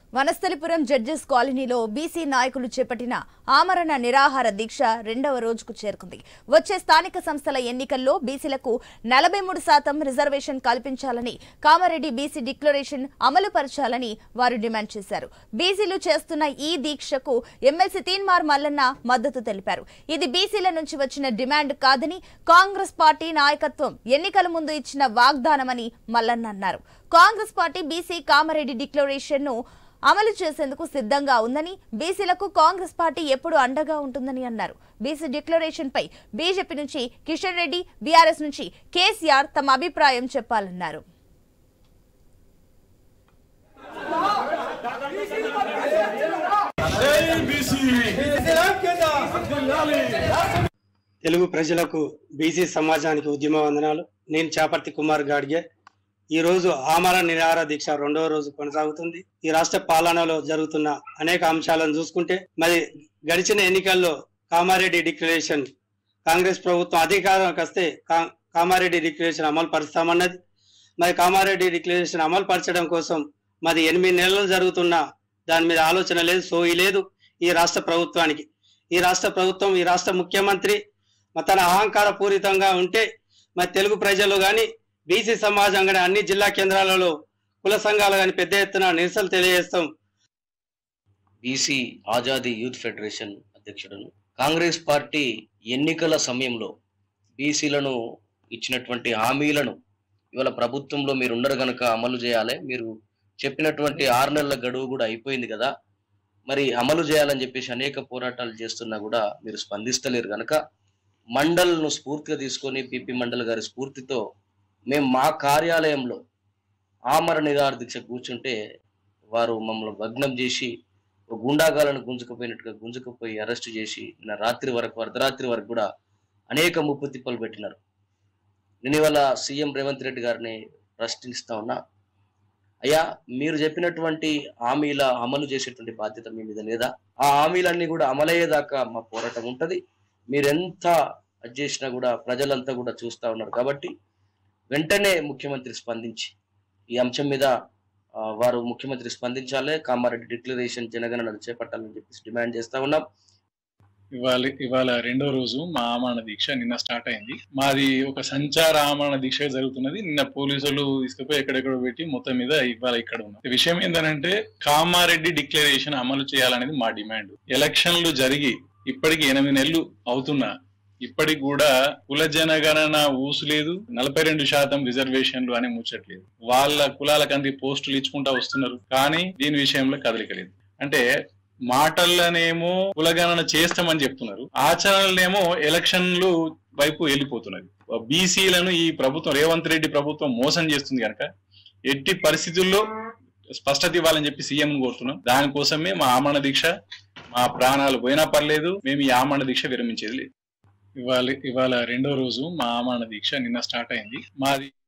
Vanasthalipuram judges కాలనీలో BC నాయకులు చేపట్టిన ఆమరణ నిరాహార దీక్ష రెండవ రోజుకు చేరుకుంది వచ్చే స్థానిక సంస్థల ఎన్నికల్లో బీసీలకు నలభై మూడు శాతం రిజర్వేషన్ కల్పించాలని కామారెడ్డి బీసీ డిక్లరేషన్ అమలు పరచాలని వారు డిమాండ్ చేశారు బీసీలు చేస్తున్న ఈ దీక్షకు ఎమ్మెల్సీ తీన్మార్ మల్లన్న మద్దతు తెలిపారు ఇది బీసీల నుంచి వచ్చిన డిమాండ్ కాదని కాంగ్రెస్ పార్టీ నాయకత్వం ఎన్నికల ముందు ఇచ్చిన వాగ్దానమని మల్లన్న అన్నారు Congress party BC Kamareddy declaration ను అమలు చేసేందుకు సిద్ధంగా ఉందని బీసీలకు కాంగ్రెస్ పార్టీ ఎప్పుడు అండగా ఉంటుందని అన్నారు బీసీ డిక్లరేషన్ పై బీజేపీ నుంచి కిషన్ రెడ్డి బీఆర్ఎస్ నుంచి కేసీఆర్ తమ అభిప్రాయం చెప్పాలన్నారు తెలుగు ప్రజలకు బీసీ సమాజానికి ఉద్యమ వందనాలు నేను చాపర్తి కుమార్ గాడ్గే ఈ రోజు ఆమరణ నిరాహార దీక్ష రెండవ రోజు కొనసాగుతుంది ఈ రాష్ట్ర పాలనలో జరుగుతున్న అనేక అంశాలను చూసుకుంటే మరి గడిచిన ఎన్నికల్లో కామారెడ్డి డిక్లరేషన్ కాంగ్రెస్ ప్రభుత్వం అధికారంకి వస్తే కా- కామారెడ్డి డిక్లరేషన్ అమలు పరుస్తామన్నది మరి కామారెడ్డి డిక్లరేషన్ అమలు పరచడం కోసం మరి ఎనిమిది నెలలు జరుగుతున్న దాని మీద ఆలోచన లేదు సోయి లేదు ఈ రాష్ట్ర ప్రభుత్వానికి ఈ రాష్ట్ర ప్రభుత్వం ఈ రాష్ట్ర ముఖ్యమంత్రి మరి తన అహంకార పూరితంగా ఉంటే మరి తెలుగు ప్రజలు కానీ బీసీ సమాజం కానీ అన్ని జిల్లా కేంద్రాలలో కుల సంఘాలు కానీ పెద్ద ఎత్తున నిరసనలు తెలియజేస్తాం బీసీ ఆజాదీ యూత్ ఫెడరేషన్ అధ్యక్షుడును కాంగ్రెస్ పార్టీ ఎన్నికల సమయంలో బీసీలను ఇచ్చినటువంటి హామీలను ఇవాళ ప్రభుత్వంలో మీరు ఉండరు గనక అమలు చేయాలి మీరు చెప్పినటువంటి ఆరు నెలల గడువు కూడా అయిపోయింది కదా మరి అమలు చేయాలని చెప్పేసి అనేక పోరాటాలు చేస్తున్నా కూడా మీరు స్పందిస్తలేరు గనక మండల్ను స్ఫూర్తిగా తీసుకొని పిపి మండల్ గారి స్ఫూర్తితో మేము మా కార్యాలయంలో ఆమర నిరాహార దీక్ష కూర్చుంటే వారు మమ్మల్ని భగ్నం చేసి ఒక గుండాగాలను గుంజుకుపోయినట్టుగా గుంజుకుపోయి అరెస్ట్ చేసి నిన్న రాత్రి వరకు అర్ధరాత్రి వరకు కూడా అనేక ముప్పు తిప్పలు పెట్టినారు నేను ఇవాళ సీఎం రేవంత్ రెడ్డి గారిని ప్రశ్నిస్తా ఉన్నా అయ్యా మీరు చెప్పినటువంటి హామీల అమలు చేసేటువంటి బాధ్యత మీ మీద లేదా ఆ హామీలన్నీ కూడా అమలయ్యేదాకా మా పోరాటం ఉంటది మీరు ఎంత అది చేసినా కూడా ప్రజలంతా కూడా చూస్తా ఉన్నారు కాబట్టి వెంటనే ముఖ్యమంత్రి స్పందించి ఈ అంశం మీద ఆ, వారు ముఖ్యమంత్రి స్పందించాలి కామారెడ్డి డిక్లరేషన్ జనగణన చేపట్టాలని చెప్పేసి డిమాండ్ చేస్తా ఉన్నాం ఇవాళ ఇవాళ రెండో రోజు మా ఆమరణ దీక్ష నిన్న స్టార్ట్ అయింది మాది ఒక సంచార ఆమరణ దీక్ష జరుగుతున్నది నిన్న పోలీసులు తీసుకుపోయి ఎక్కడెక్కడ పెట్టి మొత్తం మీద ఇవాళ ఇక్కడ ఉన్నాం విషయం ఏంటంటే కామారెడ్డి డిక్లరేషన్ అమలు చేయాలనేది మా డిమాండ్ ఎలక్షన్లు జరిగి ఇప్పటికి ఎనిమిది నెలలు అవుతున్నా ఇప్పటికి కూడా కుల జనగణన ఊసు లేదు నలభై రెండు శాతం రిజర్వేషన్లు అని ముచ్చట్లేదు వాళ్ళ కులాలకు అంది పోస్టులు ఇచ్చుకుంటా వస్తున్నారు కానీ దీని విషయంలో కదలిక లేదు అంటే మాటల్లోనేమో కులగణన చేస్తామని చెప్తున్నారు ఆచరణలనేమో ఎలక్షన్లు వైపు వెళ్ళిపోతున్నది బీసీలను ఈ ప్రభుత్వం రేవంత్ రెడ్డి ప్రభుత్వం మోసం చేస్తుంది కనుక ఎట్టి పరిస్థితుల్లో స్పష్టత ఇవ్వాలని చెప్పి సీఎం కోరుతున్నాం దానికోసమే మా ఆమరణ దీక్ష మా ప్రాణాలు పోయినా పర్లేదు మేము ఈ ఆమరణ దీక్ష విరమించేది లేదు ఇవాళ ఇవాళ రెండో రోజు మా ఆమరణ దీక్ష నిన్న స్టార్ట్ అయింది మాది